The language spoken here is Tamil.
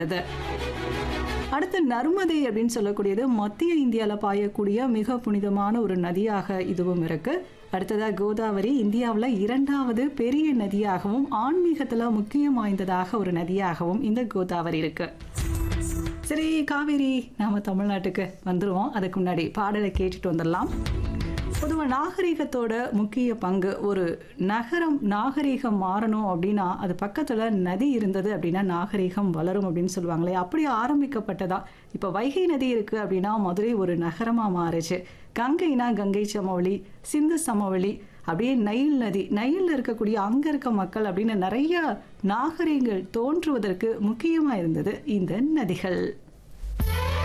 அது. அடுத்து நர்மதை அப்படின்னு சொல்லக்கூடியது மத்திய இந்தியாவில் பாயக்கூடிய மிக புனிதமான ஒரு நதியாக இதுவும் இருக்கு அடுத்ததா கோதாவரி இந்தியாவில் இரண்டாவது பெரிய நதியாகவும் ஆன்மீகத்தில் முக்கியம் வாய்ந்ததாக ஒரு நதியாகவும் இந்த கோதாவரி இருக்கு சரி காவேரி நாம தமிழ்நாட்டுக்கு வந்துருவோம் அதுக்கு முன்னாடி பாடலை கேட்டுட்டு வந்துடலாம் பொதுவாக நாகரிகத்தோட முக்கிய பங்கு ஒரு நகரம் நாகரிகம் மாறணும் அப்படின்னா அது பக்கத்தில் நதி இருந்தது அப்படின்னா நாகரிகம் வளரும் அப்படின்னு சொல்லுவாங்களே அப்படி ஆரம்பிக்கப்பட்டதா இப்போ வைகை நதி இருக்கு அப்படின்னா மதுரை ஒரு நகரமாக மாறுச்சு கங்கைனா கங்கை சமவெளி சிந்து சமவெளி அப்படியே நைல் நதி நைலில் இருக்கக்கூடிய அங்கே இருக்க மக்கள் அப்படின்னு நிறைய நாகரிகங்கள் தோன்றுவதற்கு முக்கியமாக இருந்தது இந்த நதிகள்